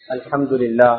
الحمد لله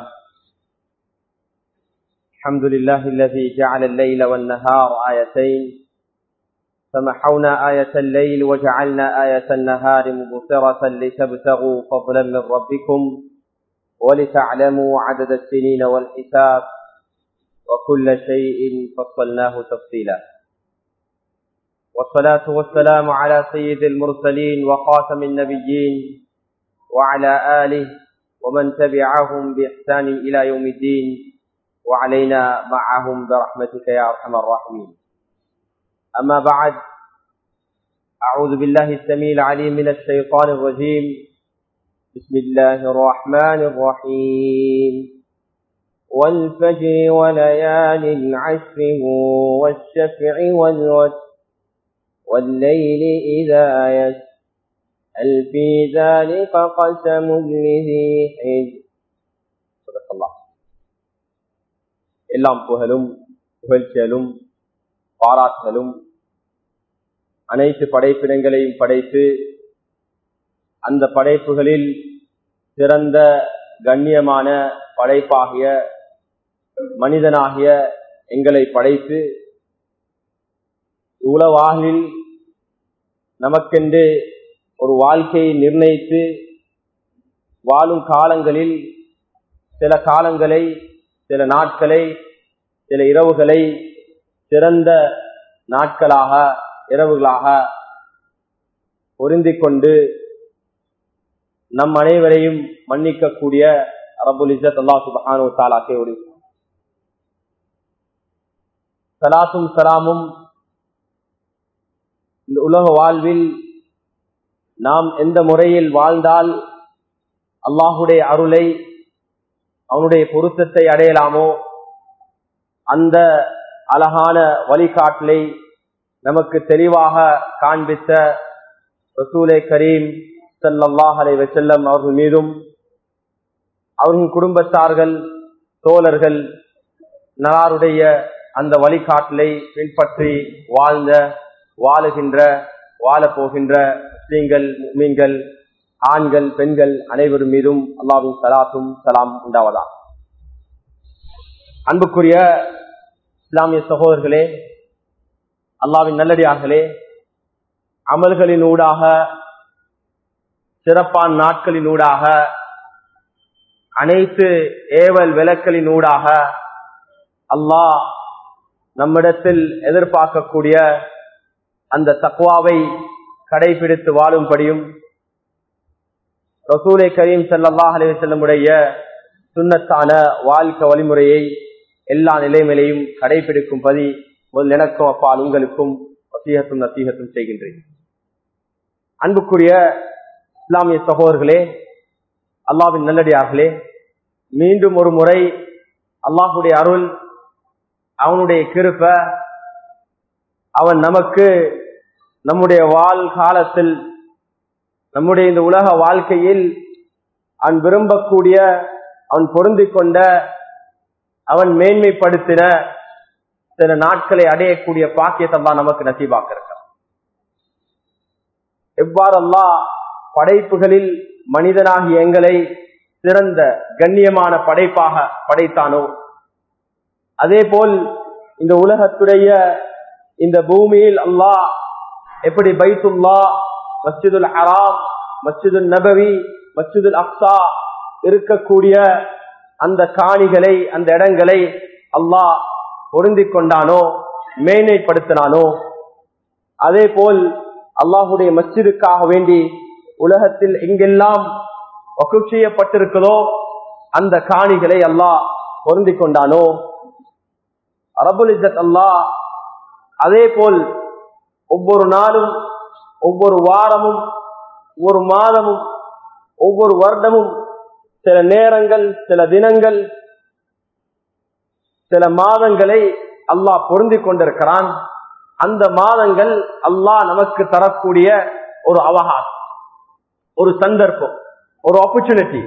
الحمد لله الذي جعل الليل والنهار آيتين فمحونا آية الليل وجعلنا آية النهار مبصرة لتبتغوا فضلا من ربكم ولتعلموا عدد السنين والحساب وكل شيء فصلناه تفصيلا والصلاة والسلام على سيد المرسلين وخاتم النبيين وعلى آله ومن تبعهم بإحسان إلى يوم الدين وعلينا معهم برحمتك يا أرحم الراحمين أما بعد أعوذ بالله السميع العليم من الشيطان الرجيم بسم الله الرحمن الرحيم والفجر وليال عشر والشفع والوتر والليل إذا يسر هل في ذلك قسم لذي حجر صدق الله எல்லாம் புகழும் புகழ்ச்சியலும் பாராட்டுதலும் அனைத்து படைப்பிடங்களையும் படைத்து அந்த படைப்புகளில் சிறந்த கண்ணியமான படைப்பாகிய மனிதனாகிய எங்களை படைத்து உலவாகில் நமக்கென்று ஒரு வாழ்க்கையை நிர்ணயித்து வாழும் காலங்களில் சில காலங்களை சில நாட்களை சில இரவுகளை சிறந்த நாட்களாக இரவுகளாக பொருந்திக் கொண்டு நம் அனைவரையும் மன்னிக்கக்கூடிய ரபுல் இசத் அல்லா சுபானு தாலாக்கே ஒரு சலாத்தும் சலாமும் இந்த உலக வாழ்வில் நாம் எந்த முறையில் வாழ்ந்தால் அல்லாஹுடைய அருளை அவனுடைய பொருத்தத்தை அடையலாமோ அந்த அழகான வழிகாட்டலை நமக்கு தெளிவாக காண்பித்த ரசூலை கரீம் சல்லாஹ் அலை வசல்லம் அவர்கள் மீதும் அவர்களின் குடும்பத்தார்கள் தோழர்கள் நலாருடைய அந்த வழிகாட்டலை பின்பற்றி வாழ்ந்த வாழுகின்ற வாழப் போகின்ற முஸ்லீம்கள் மீன்கள் ஆண்கள் பெண்கள் அனைவரும் மீதும் அல்லாவின் சலாத்தும் சலாம் உண்டாவதா அன்புக்குரிய இஸ்லாமிய சகோதரர்களே அல்லாவின் நல்லடியார்களே அமல்களின் ஊடாக சிறப்பான நாட்களின் ஊடாக அனைத்து ஏவல் விளக்களின் ஊடாக அல்லாஹ் நம்மிடத்தில் எதிர்பார்க்கக்கூடிய அந்த தக்குவாவை கடைபிடித்து வாழும்படியும் ரசூலை கரீம் சல்லாஹ் அலி செல்லமுடைய சுண்ணத்தான வாழ்க்கை வழிமுறையை எல்லா நிலைமையிலையும் கடைபிடிக்கும் பதி முதல் எனக்கும் அப்பால் உங்களுக்கும் வசீகத்தும் நசீகத்தும் செய்கின்றேன் அன்புக்குரிய இஸ்லாமிய சகோதரர்களே அல்லாவின் நல்லடியார்களே மீண்டும் ஒரு முறை அல்லாஹுடைய அருள் அவனுடைய கிருப்ப அவன் நமக்கு நம்முடைய வாழ் காலத்தில் நம்முடைய இந்த உலக வாழ்க்கையில் அவன் விரும்பக்கூடிய அவன் பொருந்தி கொண்ட அவன் மேன்மைப்படுத்தின சில நாட்களை அடையக்கூடிய பாக்கியத்தை தான் நமக்கு நசீபாக்க இருக்கிறான் எவ்வாறல்லா படைப்புகளில் மனிதனாகி எங்களை சிறந்த கண்ணியமான படைப்பாக படைத்தானோ அதே போல் இந்த உலகத்துடைய இந்த பூமியில் அல்லாஹ் எப்படி பைத்துல்லா மஸ்ஜிதுல் ஹராம் மஸ்ஜிதுல் நபவி மஸ்ஜிதுல் அப்சா இருக்கக்கூடிய அந்த காணிகளை அந்த இடங்களை அல்லாஹ் பொருந்தி கொண்டானோ மேன்மைப்படுத்தினானோ அதே போல் அல்லாஹுடைய மஸ்ஜிதுக்காக வேண்டி உலகத்தில் எங்கெல்லாம் வகுப் செய்யப்பட்டிருக்கிறதோ அந்த காணிகளை அல்லாஹ் பொருந்தி கொண்டானோ அரபுல் இசத் அல்லாஹ் அதே போல் ஒவ்வொரு நாளும் ஒவ்வொரு வாரமும் ஒவ்வொரு மாதமும் ஒவ்வொரு வருடமும் சில நேரங்கள் சில தினங்கள் சில மாதங்களை அல்லாஹ் பொருந்தி கொண்டிருக்கிறான் அந்த மாதங்கள் அல்லாஹ் நமக்கு தரக்கூடிய ஒரு அவகாசம் ஒரு சந்தர்ப்பம் ஒரு ஆப்பர்ச்சுனிட்டி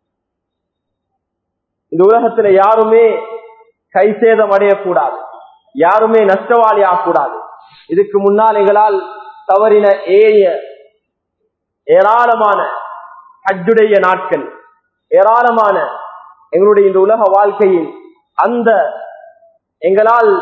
இந்த உலகத்துல யாருமே கை சேதம் அடையக்கூடாது யாருமே நஷ்டவாளி ஆகக்கூடாது இதுக்கு முன்னால் எங்களால் தவறின ஏய ஏராளமான ஹஜ்ஜுடைய நாட்கள் ஏராளமான எங்களுடைய இந்த உலக வாழ்க்கையில் அந்த எங்களால்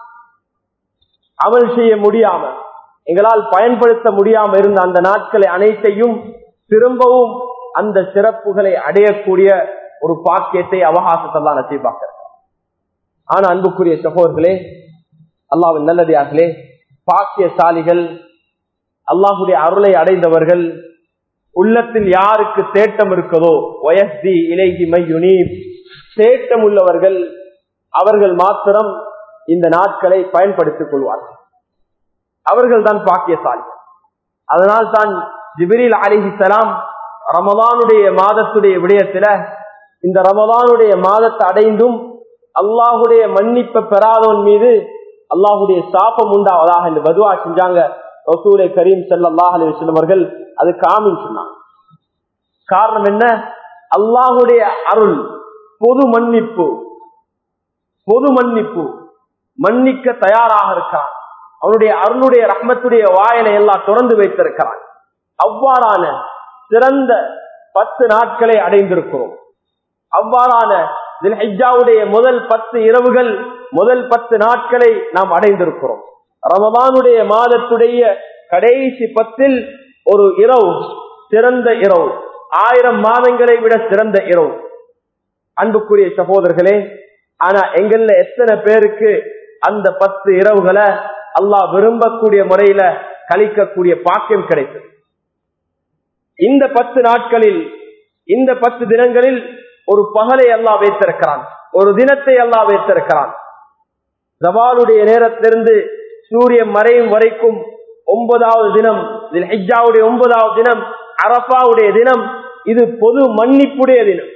அமல் செய்ய முடியாம எங்களால் பயன்படுத்த முடியாம இருந்த அந்த நாட்களை அனைத்தையும் திரும்பவும் அந்த சிறப்புகளை அடையக்கூடிய ஒரு பாக்கியத்தை அவகாசத்தை தான் நசீபாக்க ஆனா அன்புக்குரிய சகோதர்களே அல்லாவின் நல்லடியார்களே பாக்கியசாலிகள் அல்லாஹுடைய அருளை அடைந்தவர்கள் உள்ளத்தில் யாருக்கு தேட்டம் இருக்கதோ வயஸ்தி இலைகி மையுனீர் தேட்டம் உள்ளவர்கள் அவர்கள் மாத்திரம் இந்த நாட்களை பயன்படுத்திக் கொள்வார்கள் அவர்கள் தான் பாக்கியசாலிகள் அதனால் தான் ஜிபிரில் அலிஹிசலாம் ரமதானுடைய மாதத்துடைய விடயத்துல இந்த ரமதானுடைய மாதத்தை அடைந்தும் அல்லாஹுடைய மன்னிப்பை பெறாதவன் மீது அல்லாஹுடைய சாபம் உண்டாவதாக என்று பதுவா செஞ்சாங்க ரசூலை கரீம் செல்லாஹ் அலி அவர்கள் அது காமின்னு சொன்னாங்க காரணம் என்ன அல்லாஹுடைய அருள் பொது மன்னிப்பு பொது மன்னிப்பு மன்னிக்க தயாராக இருக்கிறான் அவனுடைய அருளுடைய ரஹ்மத்துடைய வாயலை எல்லாம் திறந்து வைத்திருக்கிறான் அவ்வாறான சிறந்த பத்து நாட்களை அடைந்திருக்கிறோம் அவ்வாறான ஹிஜாவுடைய முதல் பத்து இரவுகள் முதல் பத்து நாட்களை நாம் அடைந்திருக்கிறோம் ரமதானுடைய மாதத்துடைய கடைசி பத்தில் ஒரு இரவு சிறந்த இரவு ஆயிரம் மாதங்களை விட சிறந்த இரவு அன்புக்குரிய சகோதரர்களே ஆனா எங்கள்ல எத்தனை பேருக்கு அந்த பத்து இரவுகளை அல்லாஹ் விரும்பக்கூடிய முறையில கழிக்கக்கூடிய பாக்கியம் கிடைத்தது இந்த பத்து நாட்களில் இந்த பத்து தினங்களில் ஒரு பகலை அல்லா வைத்திருக்கிறான் ஒரு தினத்தை அல்லா வைத்திருக்கிறான் ஜவாலுடைய நேரத்திலிருந்து சூரியன் மறையும் வரைக்கும் ஒன்பதாவது தினம் ஹிஜாவுடைய ஒன்பதாவது தினம் அரபாவுடைய தினம் இது பொது மன்னிப்புடைய தினம்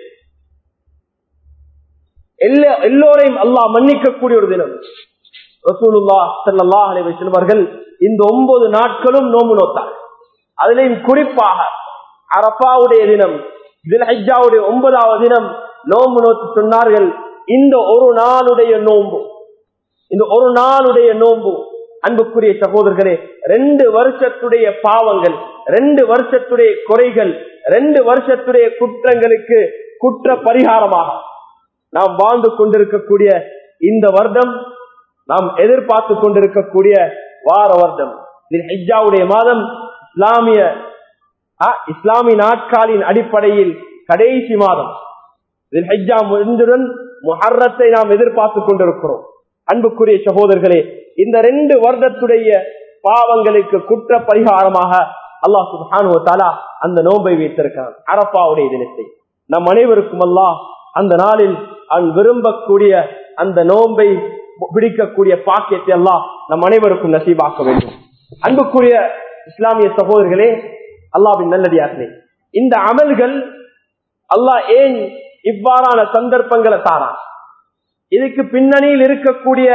எல்லோரையும் அல்லாஹ் மன்னிக்கக்கூடிய ஒரு தினம் ரசூலுல்லா சல்லா அலைவை செல்வர்கள் இந்த ஒன்பது நாட்களும் நோம்பு நோத்தார் அதிலையும் குறிப்பாக அரபாவுடைய தினம் தில்ஹிஜாவுடைய ஒன்பதாவது தினம் நோம்பு நோத்து சொன்னார்கள் இந்த ஒரு நாளுடைய நோம்பு இந்த ஒரு நாளுடைய நோம்பு அன்புக்குரிய சகோதரர்களே ரெண்டு வருஷத்துடைய பாவங்கள் ரெண்டு வருஷத்துடைய குறைகள் ரெண்டு வருஷத்துடைய குற்றங்களுக்கு குற்ற பரிகாரமாக நாம் வாழ்ந்து கொண்டிருக்கக்கூடிய இந்த வருடம் நாம் எதிர்பார்த்து கொண்டிருக்கக்கூடிய வார வருடம் ஹிஜாவுடைய மாதம் இஸ்லாமிய இஸ்லாமிய நாட்காலின் அடிப்படையில் கடைசி மாதம் ஹிஜா முடிந்துடன் முஹர்ரத்தை நாம் எதிர்பார்த்து கொண்டிருக்கிறோம் அன்புக்குரிய சகோதரர்களே இந்த ரெண்டு வருடத்துடைய பாவங்களுக்கு குற்ற பரிகாரமாக அல்லாஹ் சுபானு தாலா அந்த நோன்பை வைத்திருக்கிறான் அரப்பாவுடைய தினத்தை நம் அனைவருக்கும் அல்லாஹ் அந்த நாளில் அவன் விரும்பக்கூடிய அந்த நோன்பை பிடிக்கக்கூடிய பாக்கியத்தை எல்லாம் நம் அனைவருக்கும் நசீபாக்க வேண்டும் அன்புக்குரிய இஸ்லாமிய சகோதரர்களே அல்லாவின் நல்லடியார்களே இந்த அமல்கள் அல்லாஹ் ஏன் இவ்வாறான சந்தர்ப்பங்களை தாரான் இதுக்கு பின்னணியில் இருக்கக்கூடிய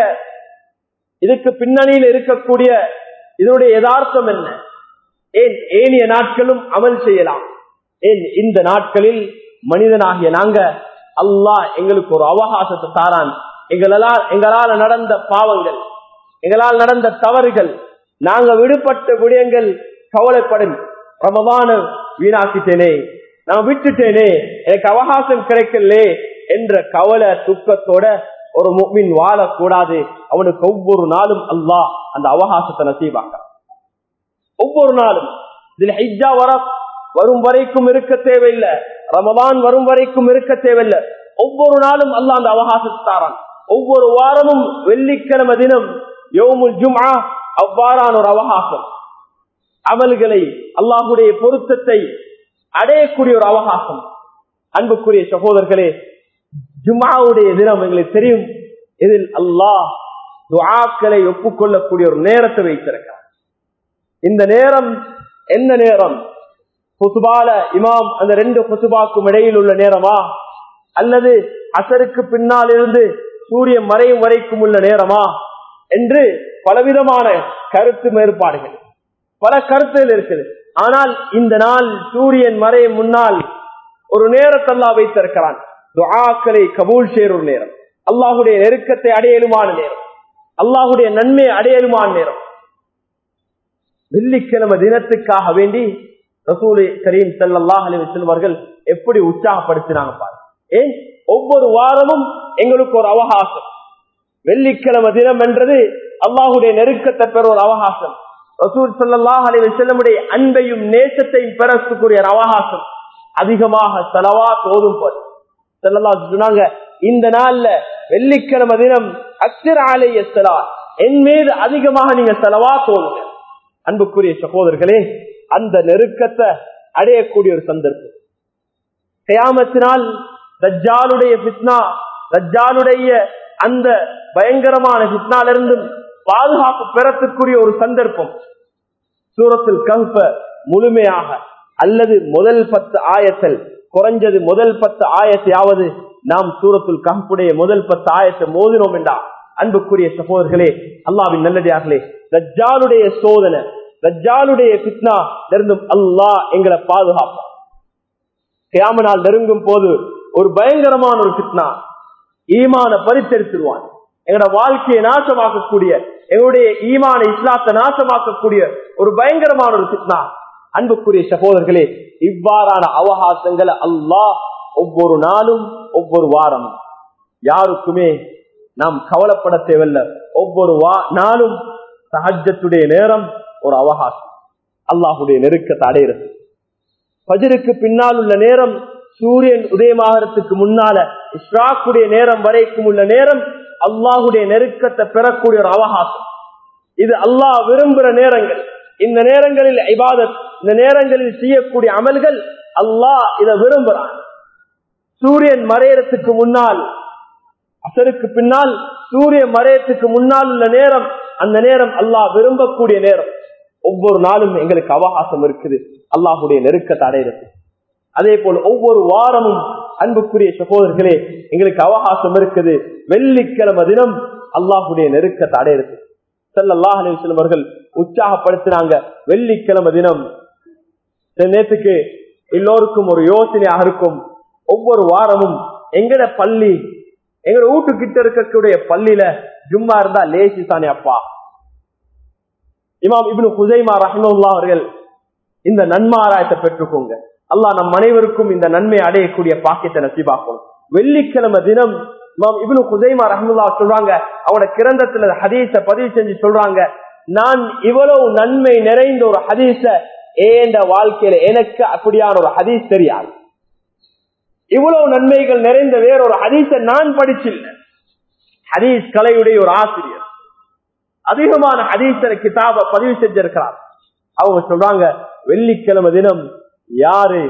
இதுக்கு பின்னணியில் இருக்கக்கூடிய இதனுடைய யதார்த்தம் என்ன ஏன் ஏனைய நாட்களும் அமல் செய்யலாம் ஏன் இந்த நாட்களில் மனிதனாகிய நாங்க அல்லாஹ் எங்களுக்கு ஒரு அவகாசத்தை தாரான் எங்களால் எங்களால் நடந்த பாவங்கள் எங்களால் நடந்த தவறுகள் நாங்க விடுபட்ட விடயங்கள் கவலைப்படும் ரமதான வீணாக்கிட்டேனே நான் விட்டுட்டேனே எனக்கு அவகாசம் கிடைக்கலே என்ற கவலை துக்கத்தோட ஒரு முக்மின் வாழக்கூடாது அவனுக்கு ஒவ்வொரு நாளும் அல்லாஹ் அந்த அவகாசத்தை நசீவாக்க ஒவ்வொரு நாளும் இதுல ஹிஜா வர வரும் வரைக்கும் இருக்க தேவையில்லை ரமதான் வரும் வரைக்கும் இருக்க தேவையில்லை ஒவ்வொரு நாளும் அல்ல அந்த அவகாசத்தை தாரான் ஒவ்வொரு வாரமும் வெள்ளிக்கிழமை தினம் யோமுல் ஜும்ஆ அவ்வாறான ஒரு அவகாசம் அமல்களை அல்லாஹுடைய பொருத்தத்தை அடையக்கூடிய ஒரு அவகாசம் அன்புக்குரிய சகோதரர்களே ஜும்ஆவுடைய தினம் எங்களுக்கு தெரியும் இதில் அல்லாஹ் துஆக்களை ஒப்புக்கொள்ளக்கூடிய ஒரு நேரத்தை வைத்திருக்கிறார் இந்த நேரம் என்ன நேரம் குசுபால இமாம் அந்த ரெண்டு குசுபாக்கும் இடையில் உள்ள நேரமா அல்லது அசருக்கு பின்னால் இருந்து சூரியன் மறையும் வரைக்கும் உள்ள நேரமா என்று பலவிதமான கருத்து மேற்பாடுகள் பல கருத்துகள் இருக்குது ஆனால் இந்த நாள் சூரியன் மறையும் முன்னால் ஒரு நேரத்தல்லா வைத்திருக்கிறான் துஆக்களை கபூல் செய்ய ஒரு நேரம் அல்லாஹுடைய நெருக்கத்தை அடையலுமான நேரம் அல்லாஹுடைய நன்மை அடையலுமான நேரம் வெள்ளிக்கிழமை தினத்துக்காக வேண்டி ரசூலை கரீம் செல்லல்லாஹ் அலி செல்வார்கள் எப்படி உற்சாகப்படுத்தினாங்க பாரு ஏன் ஒவ்வொரு வாரமும் எங்களுக்கு ஒரு அவகாசம் வெள்ளிக்கிழமை தினம் என்றது அல்லாஹுடைய நெருக்கத்தை பெற ஒரு அவகாசம் ரசூல் சல்லாஹ் அலி செல்லமுடைய அன்பையும் நேசத்தையும் பெறக்கூடிய ஒரு அவகாசம் அதிகமாக செலவா தோதும் போது செல்லல்லா சொன்னாங்க இந்த நாள்ல வெள்ளிக்கிழமை தினம் அக்சர் ஆலய செலா என் மீது அதிகமாக நீங்க செலவா தோணுங்க அன்புக்குரிய சகோதரர்களே அந்த நெருக்கத்தை அடையக்கூடிய ஒரு சந்தர்ப்பம் கயாமத்தினால் தஜ்ஜாலுடைய பித்னா தஜ்ஜாலுடைய அந்த பயங்கரமான பித்னாலிருந்தும் பாதுகாப்பு பெறத்துக்குரிய ஒரு சந்தர்ப்பம் சூரத்தில் கல்ப முழுமையாக அல்லது முதல் பத்து ஆயத்தல் குறைஞ்சது முதல் பத்து ஆயத்தையாவது நாம் சூரத்துல் கம்புடைய முதல் பத்து ஆயத்தை மோதினோம் என்றா அன்புக்குரிய சகோதரர்களே அல்லாவின் நல்லடியார்களே ரஜ்ஜாலுடைய சோதனை ரஜ்ஜாலுடைய பித்னா இருந்தும் அல்லாஹ் எங்களை பாதுகாப்பான் கியாமனால் நெருங்கும் போது ஒரு பயங்கரமான ஒரு பித்னா ஈமான பரித்தெடுத்துருவான் எங்களோட வாழ்க்கையை நாசமாக்கக்கூடிய எங்களுடைய ஈமான இஸ்லாத்தை நாசமாக்கக்கூடிய ஒரு பயங்கரமான ஒரு பித்னா அன்புக்குரிய சகோதரர்களே இவ்வாறான அவகாசங்களை அல்லாஹ் ஒவ்வொரு நாளும் ஒவ்வொரு வாரமும் யாருக்குமே நாம் கவலைப்பட தேவையில்ல ஒவ்வொரு வா நாளும் சஹஜத்துடைய நேரம் ஒரு அவகாசம் அல்லாஹுடைய நெருக்கத்தை அடையிறது பஜருக்கு பின்னால் உள்ள நேரம் சூரியன் உதயமாகறதுக்கு முன்னால இஸ்ராக்குடைய நேரம் வரைக்கும் உள்ள நேரம் அல்லாஹுடைய நெருக்கத்தை பெறக்கூடிய ஒரு அவகாசம் இது அல்லாஹ் விரும்புகிற நேரங்கள் இந்த நேரங்களில் இபாதத் இந்த நேரங்களில் செய்யக்கூடிய அமல்கள் அல்லாஹ் இதை விரும்புறான் சூரியன் மறையறதுக்கு முன்னால் அசருக்கு பின்னால் சூரியன் மறையத்துக்கு முன்னால் உள்ள நேரம் அந்த நேரம் அல்லாஹ் விரும்பக்கூடிய நேரம் ஒவ்வொரு நாளும் எங்களுக்கு அவகாசம் இருக்குது அல்லாஹுடைய நெருக்கத்தை அடையிறது அதே போல் ஒவ்வொரு வாரமும் அன்புக்குரிய சகோதரர்களே எங்களுக்கு அவகாசம் இருக்குது வெள்ளிக்கிழமை தினம் அல்லாஹுடைய நெருக்கத்தை அடையிறது செல்லல்லாஹ் அலிவசலம் அவர்கள் உற்சாகப்படுத்தினாங்க வெள்ளிக்கிழமை தினம் நேற்றுக்கு எல்லோருக்கும் ஒரு யோசனையாக இருக்கும் ஒவ்வொரு வாரமும் எங்கட பள்ளி எங்க வீட்டுக்கிட்ட இருக்கக்கூடிய பள்ளியில ஜும்மா இருந்தா லேசி தானே அப்பா இமாம் இப்னு குசைமா ரஹ்மல்லா அவர்கள் இந்த நன்மாராயத்தை பெற்றுக்கோங்க அல்லாஹ் நம் அனைவருக்கும் இந்த நன்மை அடையக்கூடிய பாக்கியத்தை நசிபாக்கும் வெள்ளிக்கிழமை தினம் இமாம் இப்னு குசைமா ரஹ்முல்லா சொல்றாங்க அவனோட கிரந்தத்துல ஹதீஸ பதிவு செஞ்சு சொல்றாங்க நான் இவ்வளவு நன்மை நிறைந்த ஒரு ஹதீஸ ஏண்ட வாழ்க்கையில எனக்கு அப்படியான ஒரு ஹதீஸ் தெரியாது இவ்வளவு நன்மைகள் நிறைந்த வேறொரு ஹதீஸ நான் படிச்சில்ல ஹதீஸ் கலையுடைய ஒரு ஆசிரியர் அதிகமான ஹதீசர கிதாப பதிவு செஞ்சிருக்கிறார் அவங்க சொல்றாங்க வெள்ளிக்கிழமை தினம் யாரு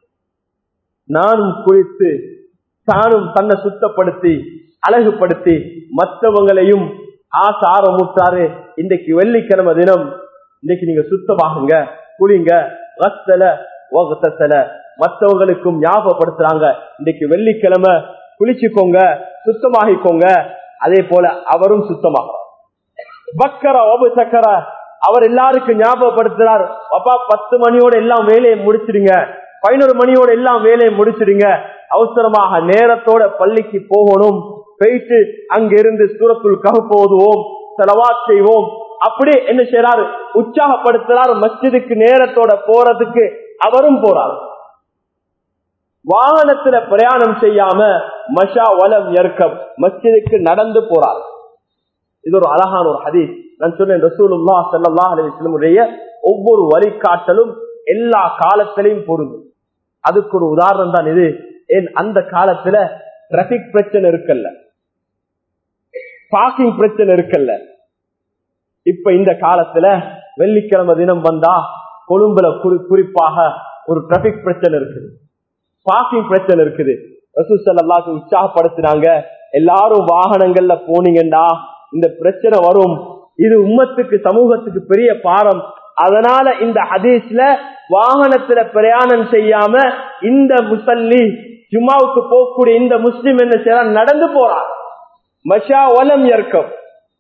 நானும் குளித்து தானும் தன்னை சுத்தப்படுத்தி அழகுபடுத்தி மற்றவங்களையும் ஆசை ஆரம்பித்தாரு இன்றைக்கு வெள்ளிக்கிழமை தினம் இன்னைக்கு நீங்க சுத்தமாகுங்க குளிங்க வத்தல ஓகத்தல மற்றவங்களுக்கும் ஞாபகப்படுத்துறாங்க இன்னைக்கு வெள்ளிக்கிழமை குளிச்சுக்கோங்க சுத்தமாகிக்கோங்க அதே போல அவரும் சுத்தமாகிறார் பக்கர ஒபு சக்கர அவர் எல்லாருக்கும் ஞாபகப்படுத்துறார் அப்பா பத்து மணியோட எல்லாம் வேலையை முடிச்சிடுங்க பதினோரு மணியோட எல்லாம் வேலையை முடிச்சிடுங்க அவசரமாக நேரத்தோட பள்ளிக்கு போகணும் போயிட்டு அங்கிருந்து சூரத்துள் ககுப்பு ஓதுவோம் செலவாத் செய்வோம் அப்படி என்ன செய்யறாரு உற்சாகப்படுத்துறாரு மஸ்ஜிதுக்கு நேரத்தோட போறதுக்கு அவரும் போறார் வாகனத்துல பிரயாணம் செய்யாம மஷா வலம் எர்க்கம் மஸ்ஜிதுக்கு நடந்து போறார் இது ஒரு அழகான ஒரு ஹதீஸ் நான் சொன்னேன் ரசூலுல்லா சல்லா அலிஸ்லமுடைய ஒவ்வொரு வழிகாட்டலும் எல்லா காலத்திலையும் பொருந்தும் அதுக்கு ஒரு உதாரணம் தான் இது ஏன் அந்த காலத்துல டிராபிக் பிரச்சனை இருக்கல்ல பார்க்கிங் பிரச்சனை இருக்கல்ல இப்ப இந்த காலத்துல வெள்ளிக்கிழமை தினம் வந்தா கொழும்புல குறிப்பாக ஒரு டிராபிக் பிரச்சனை இருக்குது பார்க்கிங் பிரச்சனை இருக்குது ரசூசல்லாக்கு உற்சாகப்படுத்தினாங்க எல்லாரும் வாகனங்கள்ல போனீங்கன்னா இந்த பிரச்சனை வரும் இது உம்மத்துக்கு சமூகத்துக்கு பெரிய பாரம் அதனால இந்த ஹதீஸ்ல வாகனத்துல பிரயாணம் செய்யாம இந்த முசல்லி ஜுமாவுக்கு போகக்கூடிய இந்த முஸ்லிம் என்ன செய்யறா நடந்து போறார் மஷா ஒலம் இயக்கம்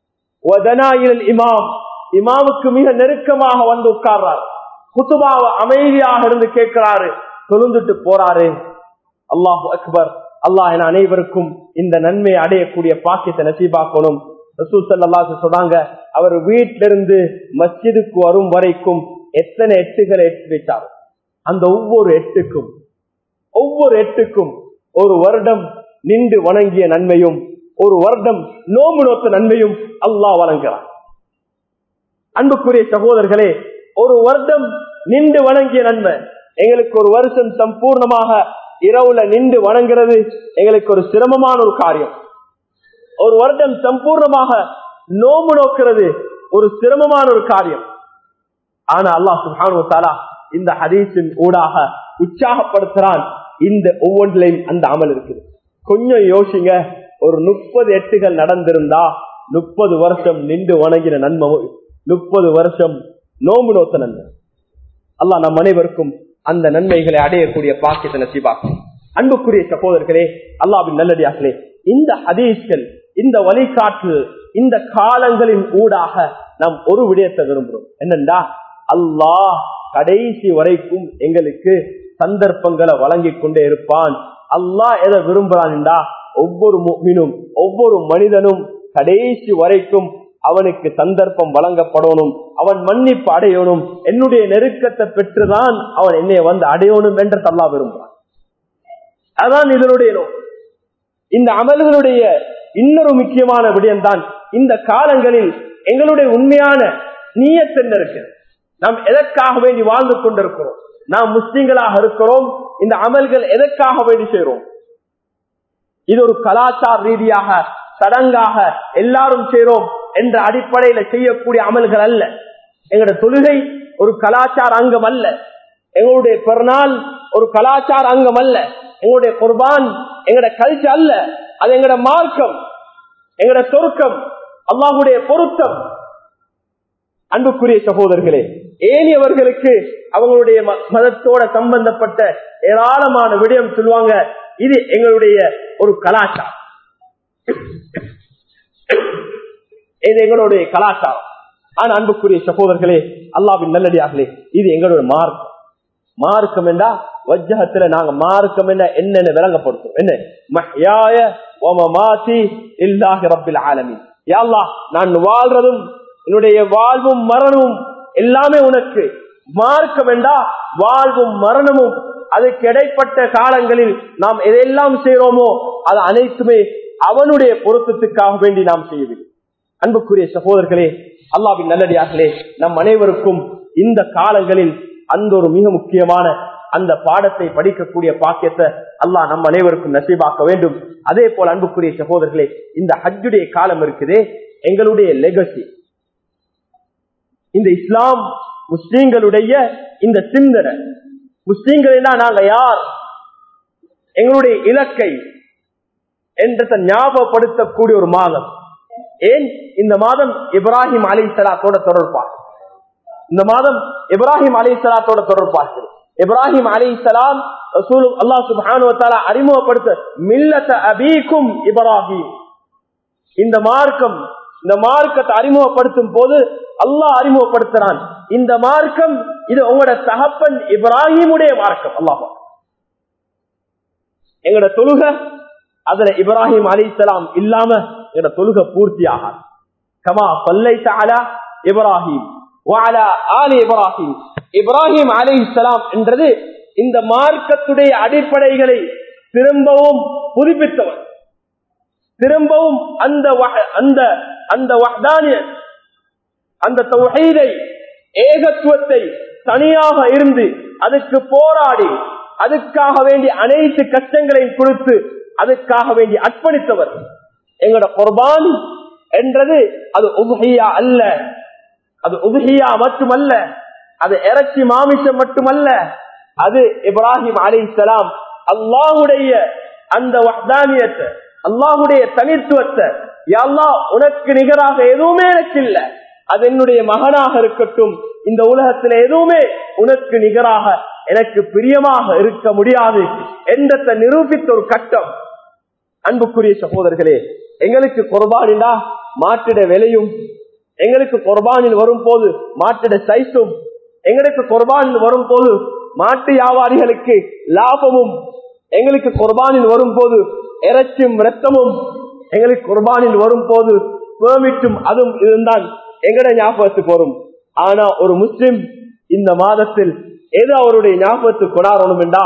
இமாம் இமாமுக்கு மிக நெருக்கமாக வந்து உட்கார்றார் குத்துபாவ அமைதியாக இருந்து கேட்கிறாரு தொழுந்துட்டு போறாரு அல்லாஹ் அக்பர் அல்லாஹ் என அனைவருக்கும் இந்த நன்மை அடையக்கூடிய பாக்கியத்தை நசீபாக்கணும் சொன்னாங்க அவர் வீட்டிலிருந்து மஸ்ஜிதுக்கு வரும் வரைக்கும் எத்தனை எட்டுகளை எட்டு வைத்தார் அந்த ஒவ்வொரு எட்டுக்கும் ஒவ்வொரு எட்டுக்கும் ஒரு வருடம் நின்று வணங்கிய நன்மையும் ஒரு வருடம் நோம்பு நோத்த நன்மையும் அல்லாஹ் வழங்குகிறான் அன்புக்குரிய சகோதரர்களே ஒரு வருடம் நின்று வணங்கிய நன்மை எங்களுக்கு ஒரு வருஷம் சம்பூர்ணமாக இரவுல நின்று வணங்குறது எங்களுக்கு ஒரு சிரமமான ஒரு காரியம் ஒரு வருடம் சம்பூர்ணமாக நோம்பு நோக்கிறது ஒரு சிரமமான ஒரு காரியம் ஆனா அல்லாஹ் சுப்ஹானஹு வ தஆலா இந்த ஹதீஸின் ஊடாக உற்சாகப்படுத்துறான் இந்த ஒவ்வொன்றிலையும் அந்த அமல் இருக்குது கொஞ்சம் யோசிங்க ஒரு முப்பது எட்டுகள் நடந்திருந்தா முப்பது வருஷம் நின்று வணங்கின நன்மை முப்பது வருஷம் நோம்பு நோத்த நன்மை அல்லாஹ் நம் அனைவருக்கும் அந்த நன்மைகளை அடையக்கூடிய பாக்கியத்தை நசீபாக்கும் அன்புக்குரிய சகோதரர்களே அல்லாவின் நல்லடியார்களே இந்த ஹதீஸ்கள் இந்த வழிகாட்டு இந்த காலங்களின் ஊடாக நாம் ஒரு விடயத்தை விரும்புகிறோம் என்னண்டா அல்லாஹ் கடைசி வரைக்கும் எங்களுக்கு சந்தர்ப்பங்களை வழங்கி கொண்டே இருப்பான் அல்லாஹ் எதை விரும்புறான்டா ஒவ்வொரு மீனும் ஒவ்வொரு மனிதனும் கடைசி வரைக்கும் அவனுக்கு சந்தர்ப்பம் வழங்கப்படணும் அவன் மன்னிப்பு அடையணும் என்னுடைய நெருக்கத்தை பெற்றுதான் அவன் என்னை வந்து அடையணும் என்று தல்லா விரும்புறான் அதான் இதனுடைய நோக்கம் இந்த அமல்களுடைய இன்னொரு முக்கியமான விடயம்தான் இந்த காலங்களில் எங்களுடைய உண்மையான நீயத் என்ன இருக்கு நாம் எதற்காக வேண்டி வாழ்ந்து கொண்டிருக்கிறோம் நாம் முஸ்லிம்களாக இருக்கிறோம் இந்த அமல்கள் எதற்காக வேண்டி செய்கிறோம் இது ஒரு கலாச்சார ரீதியாக சடங்காக எல்லாரும் செய்றோம் என்ற அடிப்படையில செய்யக்கூடிய அமல்கள் அல்ல எங்களுடைய தொழுகை ஒரு கலாச்சார அங்கம் அல்ல எங்களுடைய பிறநாள் ஒரு கலாச்சார அங்கம் அல்ல எங்களுடைய குர்பான் எங்களுடைய கல்ச்சர் அல்ல அது எங்களோட மார்க்கம் எங்களோட சொருக்கம் அல்லாஹுடைய பொருத்தம் அன்புக்குரிய சகோதரர்களே ஏனியவர்களுக்கு அவங்களுடைய மதத்தோட சம்பந்தப்பட்ட ஏராளமான விடயம் சொல்லுவாங்க இது எங்களுடைய ஒரு கலாச்சாரம் இது எங்களுடைய கலாச்சாரம் ஆனா அன்புக்குரிய சகோதரர்களே அல்லாவின் நல்லடியார்களே இது எங்களுடைய மார்க்கம் மார்க்கம் என்றா வஜ்ஜகத்துல நாங்க மார்க்கம் என்ன என்னென்ன விளங்கப்படுத்தும் என்ன மஹ்யாய ஒமமாசி இல்லாஹி ரப்பில் ஆலமீன் யா அல்லாஹ் நான் வாழ்றதும் என்னுடைய வாழ்வும் மரணமும் எல்லாமே உனக்கு மார்க்கம் என்றா வாழ்வும் மரணமும் அதுக்கு இடைப்பட்ட காலங்களில் நாம் எதையெல்லாம் செய்யறோமோ அது அனைத்துமே அவனுடைய பொருத்தத்துக்காக வேண்டி நாம் செய்யவில்லை அன்புக்குரிய சகோதரர்களே அல்லாவின் நல்லடியார்களே நம் அனைவருக்கும் இந்த காலங்களில் அந்த ஒரு மிக முக்கியமான அந்த பாடத்தை படிக்கக்கூடிய பாக்கியத்தை அல்லாஹ் நம் அனைவருக்கும் நசீபாக்க வேண்டும் அதே போல அன்புக்குரிய சகோதரர்களே இந்த ஹஜ்ஜுடைய காலம் இருக்குதே எங்களுடைய லெகசி இந்த இஸ்லாம் முஸ்லீம்களுடைய இந்த சிந்தனை முஸ்லீம்கள் நாங்க யார் எங்களுடைய இலக்கை என்றதை ஞாபகப்படுத்தக்கூடிய ஒரு மாதம் ஏன் இந்த மாதம் இப்ராஹிம் அலி சலாத்தோட தொடர்பாக இந்த மாதம் இப்ராஹிம் அலி சலாத்தோட தொடர்பாக இப்ராஹிம் அலி சலாம் அல்லா சுபானு அறிமுகப்படுத்த மில்லத்த அபீக்கும் இப்ராஹிம் இந்த மார்க்கம் இந்த மார்க்கத்தை அறிமுகப்படுத்தும் போது அல்லாஹ் அறிமுகப்படுத்துறான் இந்த மார்க்கம் இது உங்களோட தகப்பன் இப்ராஹிமுடைய மார்க்கம் அல்லாஹ் எங்களோட தொழுக அதுல இப்ராஹிம் அலி இஸ்லாம் இல்லாம எங்களோட தொழுக பூர்த்தி ஆகாது கமா பல்லை தாலா இப்ராஹிம் ஆலி இப்ராஹிம் இப்ராஹிம் அலி இஸ்லாம் என்றது இந்த மார்க்கத்துடைய அடிப்படைகளை திரும்பவும் புதுப்பித்தவர் திரும்பவும் அந்த அந்த அந்த வஹ்தானிய அந்த தொகைதை ஏகத்துவத்தை தனியாக இருந்து அதுக்கு போராடி அதுக்காக வேண்டி அனைத்து கஷ்டங்களையும் கொடுத்து அதுக்காக வேண்டி அர்ப்பணித்தவர் எங்களோட குர்பான் என்றது அது உபஹியா அல்ல அது உபஹியா மட்டுமல்ல அது இறைச்சி மாமிசம் மட்டுமல்ல அது இப்ராஹிம் அலி இஸ்லாம் அல்லாஹுடைய அந்த வஹ்தானியத்தை அல்லாஹுடைய தனித்துவத்தை யாழ்லா உனக்கு நிகராக எதுவுமே எனக்கு இல்லை அது என்னுடைய மகனாக இருக்கட்டும் இந்த உலகத்துல எதுவுமே உனக்கு நிகராக எனக்கு பிரியமாக இருக்க முடியாது என்றத்தை நிரூபித்த ஒரு கட்டம் அன்புக்குரிய சகோதரர்களே எங்களுக்கு குர்பானிடா மாட்டிட விலையும் எங்களுக்கு குர்பானில் வரும் போது மாட்டிட சைஸும் எங்களுக்கு குர்பானில் வரும் போது மாட்டு வியாபாரிகளுக்கு லாபமும் எங்களுக்கு குர்பானில் வரும் போது இறைச்சும் ரத்தமும் எங்களுக்கு குர்பானில் வரும் போது பேமிட்டும் அதுவும் இருந்தால் எங்கட ஞாபகத்துக்கு வரும் ஆனா ஒரு முஸ்லிம் இந்த மாதத்தில் எது அவருடைய ஞாபகத்துக்கு கொண்டாடணும் என்றா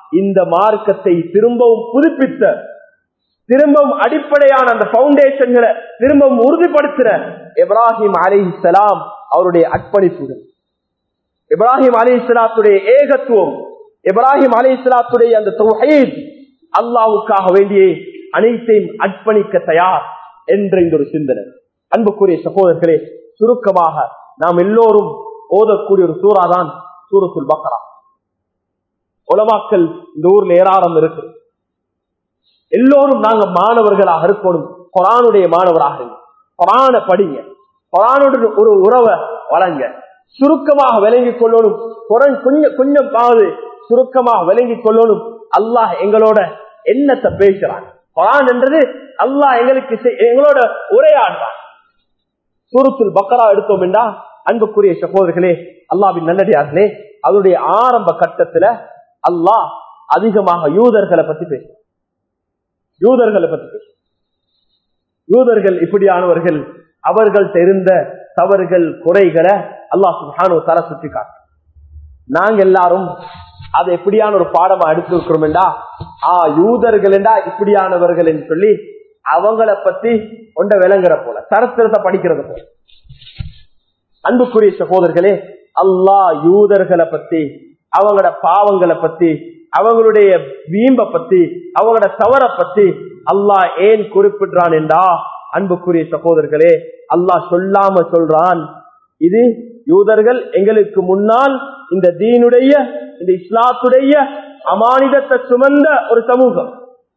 இந்த மார்க்கத்தை திரும்பவும் புதுப்பித்த திரும்பவும் அடிப்படையான அந்த பவுண்டேஷன்களை திரும்பவும் உறுதிப்படுத்தின இப்ராஹிம் அலி இஸ்லாம் அவருடைய அர்ப்பணிப்புகள் இப்ராஹிம் அலி இஸ்லாத்துடைய ஏகத்துவம் இப்ராஹிம் அலி இஸ்லாத்துடைய அந்த தொகையில் அல்லாவுக்காக வேண்டிய அனைத்தையும் அர்ப்பணிக்க தயார் என்ற இந்த ஒரு சிந்தனை அன்புக்குரிய சகோதரர்களே சுருக்கமாக நாம் எல்லோரும் ஓதக்கூடிய ஒரு சூறாதான் சூரத்துல் பக்கரா உலமாக்கள் இந்த ஊர்ல ஏராளம் இருக்கு எல்லோரும் நாங்க மாணவர்களாக இருக்கணும் குரானுடைய மாணவராக குரான படிங்க குரானுடன் ஒரு உறவை வழங்க சுருக்கமாக விளங்கிக் கொள்ளணும் குரன் கொஞ்சம் கொஞ்சம் ஆகுது சுருக்கமாக விளங்கிக் கொள்ளணும் அல்லாஹ் எங்களோட என்னத்தை பேசுறான் குரான் என்றது அல்லாஹ் எங்களுக்கு எங்களோட உரையாடுறான் சூரத்துல் பக்கரா எடுத்தோம் என்றா அன்புக்குரிய சகோதரர்களே அல்லாவின் நல்லடியார்களே அதனுடைய ஆரம்ப கட்டத்துல அல்லாஹ் அதிகமாக யூதர்களை பத்தி பேசுறான் யூதர்களை பத்தி பேச யூதர்கள் இப்படியானவர்கள் அவர்கள் தெரிந்த தவறுகள் குறைகளை அல்லாஹ் சுஹானு தர சுற்றி காட்டு நாங்க எல்லாரும் அதை எப்படியான ஒரு பாடமா எடுத்திருக்கிறோம் என்றா ஆ யூதர்கள் என்றா இப்படியானவர்கள் என்று சொல்லி அவங்கள பத்தி ஒன்ற விளங்குற போல சரித்திரத்தை படிக்கிறது போல அன்புக்குரிய சகோதரர்களே அல்லாஹ் யூதர்களை பத்தி அவங்களோட பாவங்களை பத்தி அவங்களுடைய வீம்ப பத்தி அவங்களோட தவற பத்தி அல்லாஹ் ஏன் குறிப்பிடுறான் என்றா அன்புக்குரிய சகோதரர்களே அல்லாஹ் சொல்லாம சொல்றான் இது யூதர்கள் எங்களுக்கு முன்னால் இந்த தீனுடைய இந்த இஸ்லாத்துடைய அமானிதத்தை சுமந்த ஒரு சமூகம்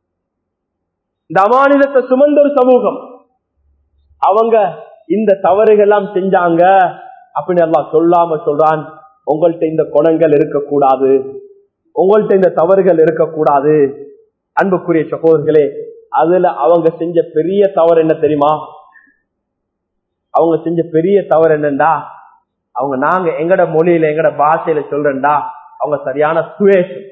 இந்த அமானிதத்தை சுமந்த ஒரு சமூகம் அவங்க இந்த தவறுகள் எல்லாம் செஞ்சாங்க அப்படின்னு எல்லாம் சொல்லாம சொல்றான் உங்கள்கிட்ட இந்த குணங்கள் இருக்கக்கூடாது உங்கள்கிட்ட இந்த தவறுகள் இருக்கக்கூடாது அன்புக்குரிய சகோதரர்களே அதுல அவங்க செஞ்ச பெரிய தவறு என்ன தெரியுமா அவங்க செஞ்ச பெரிய தவறு என்னண்டா அவங்க நாங்க எங்கட மொழியில எங்கட பாஷையில சொல்றேன்டா அவங்க சரியான சுவேஷம்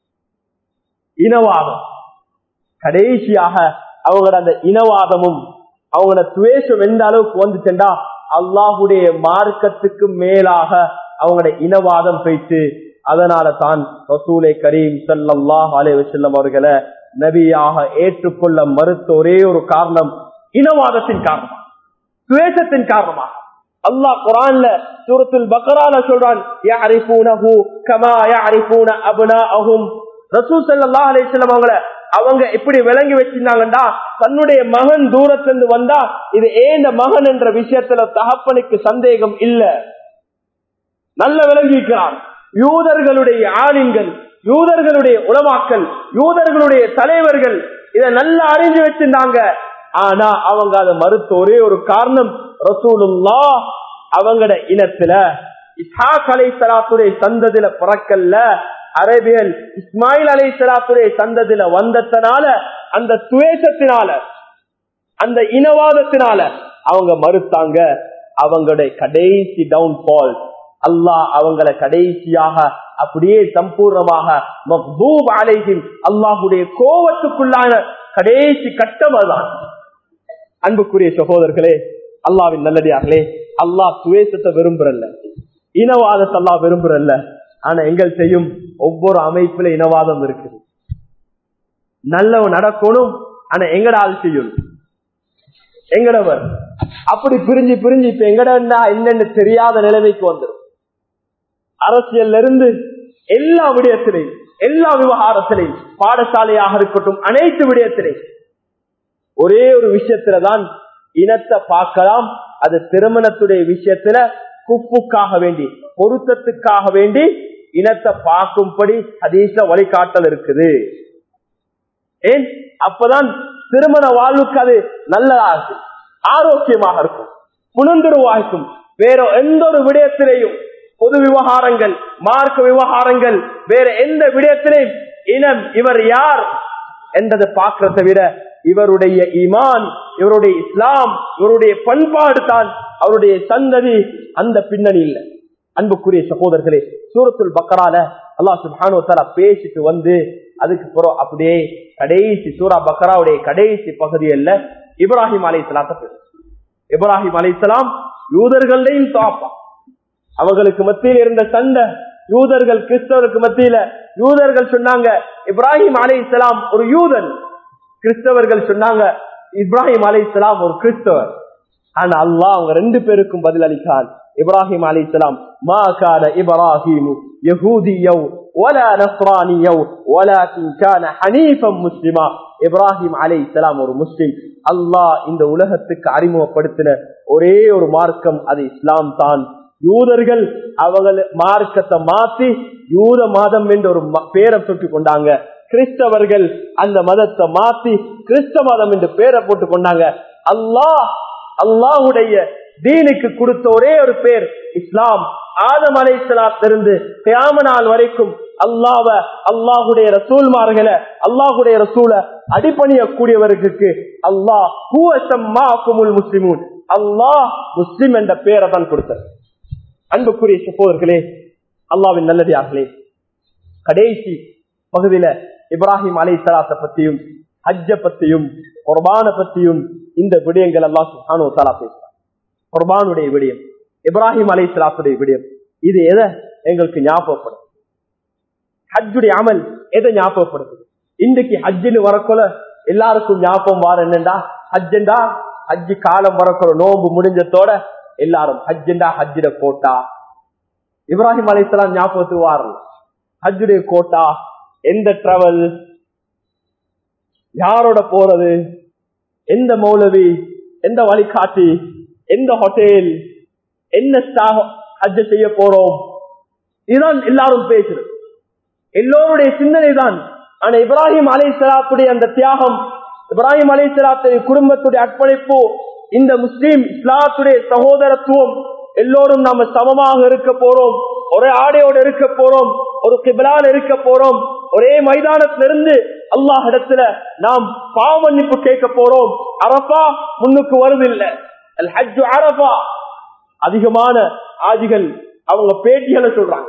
இனவாதம் கடைசியாக அவங்களோட அந்த இனவாதமும் அவங்களோட துவேஷம் எந்த அளவுக்கு வந்துச்சுண்டா அல்லாஹுடைய மார்க்கத்துக்கு மேலாக அவங்களோட இனவாதம் போயிட்டு அதனால தான் ரசூலை கரீம் சல்லாஹ் அலே வசல்லம் அவர்களை நபியாக ஏற்றுக்கொள்ள மறுத்த ஒரே ஒரு காரணம் இனவாதத்தின் காரணமா துவேஷத்தின் காரணமாக அல்லாஹ் குரான்ல சூரத்துல் பக்ரால சொல்றான் யாரிஃபூனஹு கமா யாரிஃபூன அப்னாஅஹும் ரசூல் ஸல்லல்லாஹு அலைஹி வஸல்லம் அவங்கள அவங்க எப்படி விளங்கி வச்சிருந்தாங்கடா தன்னுடைய மகன் தூரத்திலிருந்து வந்தா இது ஏந்த மகன் என்ற விஷயத்துல தகப்பனுக்கு சந்தேகம் இல்ல நல்ல விளங்கி இருக்கிறான் யூதர்களுடைய ஆளுங்கள் யூதர்களுடைய உளமாக்கல் யூதர்களுடைய தலைவர்கள் இதை நல்லா அறிஞ்சு வச்சிருந்தாங்க ஆனா அவங்க அதை மறுத்த ஒரே ஒரு காரணம் ரசூலுல்லா அவங்கட இனத்துல இஸ்ஹாக் அலை சலாத்துடைய சந்ததில பிறக்கல்ல அரேபியல் இஸ்மாயில் அலை சலாத்துடைய சந்ததில வந்ததுனால அந்த துவேஷத்தினால அந்த இனவாதத்தினால அவங்க மறுத்தாங்க அவங்களுடைய கடைசி டவுன்ஃபால் அல்லாஹ் அவங்கள கடைசியாக அப்படியே சம்பூர்ணமாக மக்தூப் அலைஹிம் அல்லாஹுடைய கோவத்துக்குள்ளான கடைசி கட்டம் அதுதான் அன்புக்குரிய சகோதரர்களே அல்லாவின் நல்லடியார்களே அல்லாஹ் துவேசத்தை விரும்புறல்ல இனவாதத்தை அல்லாஹ் விரும்புறல்ல ஆனா எங்கள் செய்யும் ஒவ்வொரு அமைப்புல இனவாதம் இருக்குது நல்லவன் நடக்கணும் ஆனா எங்கட ஆள் செய்யணும் எங்கடவர் அப்படி பிரிஞ்சு பிரிஞ்சு இப்ப எங்கடா என்னன்னு தெரியாத நிலைமைக்கு வந்துடும் அரசியல்ல இருந்து எல்லா விடயத்திலையும் எல்லா விவகாரத்திலையும் பாடசாலையாக இருக்கட்டும் அனைத்து விடயத்திலையும் ஒரே ஒரு விஷயத்துலதான் இனத்தை பார்க்கலாம் அது திருமணத்துடைய விஷயத்துல குப்புக்காக வேண்டி பொருத்தத்துக்காக வேண்டி இனத்தை பார்க்கும்படி அதீச வழிகாட்டல் இருக்குது ஏன் அப்பதான் திருமண வாழ்வுக்கு அது நல்லதா இருக்கும் ஆரோக்கியமாக இருக்கும் புனந்துருவாய்க்கும் வேற எந்த ஒரு விடயத்திலையும் பொது விவகாரங்கள் மார்க்க விவகாரங்கள் வேற எந்த விடயத்திலையும் இனம் இவர் யார் என்றதை பார்க்கறத விட இவருடைய ஈமான் இவருடைய இஸ்லாம் இவருடைய பண்பாடு தான் அவருடைய சந்ததி அந்த பின்னணி இல்லை அன்புக்குரிய சகோதரர்களே சூரத்துல் பக்கரால அல்லா சுபானு தலா பேசிட்டு வந்து அதுக்கு பிறகு அப்படியே கடைசி சூரா பக்கராவுடைய கடைசி பகுதியில் இப்ராஹிம் அலை சலாத்த இப்ராஹிம் அலை சலாம் யூதர்களையும் தாப்பா அவங்களுக்கு மத்தியில் இருந்த சண்டை யூதர்கள் கிறிஸ்தவருக்கு மத்தியில யூதர்கள் சொன்னாங்க இப்ராஹிம் அலை இஸ்லாம் ஒரு யூதன் கிறிஸ்தவர்கள் சொன்னாங்க இப்ராஹிம் அலை இஸ்லாம் ஒரு கிறிஸ்தவர் ஆனா அல்லாஹ் அவங்க ரெண்டு பேருக்கும் பதில் அளித்தான் இப்ராஹிம் அலை இஸ்லாம் மா கான இப்ராஹிம் யஹூதியோ ولا نصرانيو ولكن كان حنيفا مسلما இப்ராஹிம் அலை இஸ்லாம் ஒரு முஸ்லிம் அல்லாஹ் இந்த உலகத்துக்கு அறிமுகப்படுத்தின ஒரே ஒரு மார்க்கம் அது இஸ்லாம் தான் யூதர்கள் அவர்கள் மார்க்கத்தை மாத்தி யூத மாதம் என்று ஒரு பேரை தொட்டு கொண்டாங்க கிறிஸ்தவர்கள் அந்த மதத்தை மாத்தி கிறிஸ்த மதம் என்று பேரை போட்டு கொண்டாங்க அல்லாஹ் அல்லாஹுடைய தீனுக்கு கொடுத்த ஒரே ஒரு பேர் இஸ்லாம் ஆதம் அலை இருந்து தியாம நாள் வரைக்கும் அல்லாவ அல்லாஹுடைய ரசூல்மார்களை அல்லாஹுடைய ரசூல அடிப்பணியக்கூடியவர்களுக்கு அல்லாஹ் முஸ்லிமூன் அல்லாஹ் முஸ்லிம் என்ற பெயரை தான் கொடுத்தார் அன்புக்குரிய சகோதரர்களே அல்லாவின் நல்லதார்களே கடைசி பகுதியில இப்ராஹிம் அலை சலாத்தை பத்தியும் ஹஜ்ஜ பத்தியும் குர்பான பத்தியும் இந்த விடயங்கள் எல்லாம் சுஹானோ தலா பேசுறார் குர்பானுடைய விடயம் இப்ராஹிம் அலை சலாத்துடைய விடயம் இது எதை எங்களுக்கு ஞாபகப்படும் ஹஜ்ஜுடைய அமல் எதை ஞாபகப்படுத்துது இன்றைக்கு ஹஜ்ஜின்னு வரக்குள்ள எல்லாருக்கும் ஞாபகம் வார என்னண்டா ஹஜ்ஜண்டா ஹஜ்ஜி காலம் வரக்குள்ள நோம்பு முடிஞ்சதோட எல்லாரும் ஹஜ்ஜண்டா ஹஜ்ஜிட கோட்டா இப்ராஹிம் அலைசலாம் ஞாபகத்துக்கு வாரல ஹஜ்ஜுடைய கோட்டா எந்த டிராவல் யாரோட போறது எந்த மௌலவி எந்த வழிகாட்டி எந்த ஹோட்டல் என்ன ஹஜ்ஜ செய்ய போறோம் இதுதான் எல்லாரும் பேசுறது எல்லோருடைய சிந்தனை தான் ஆனா இப்ராஹிம் அலை சலாத்துடைய அந்த தியாகம் இப்ராஹிம் அலை சலாத்துடைய குடும்பத்துடைய அர்ப்பணிப்பு இந்த முஸ்லீம் இஸ்லாத்துடைய சகோதரத்துவம் எல்லோரும் நாம சமமாக இருக்க போறோம் ஒரே ஆடையோடு இருக்க போறோம் ஒரு கிபிலால் இருக்க போறோம் ஒரே மைதானத்திலிருந்து அல்லாஹ் இடத்துல நாம் பாவமன்னிப்பு கேட்க போறோம் அரபா முன்னுக்கு வருதில்லை அல் ஹஜ்ஜு அரபா அதிகமான ஆதிகள் அவங்க பேட்டிகளை சொல்றாங்க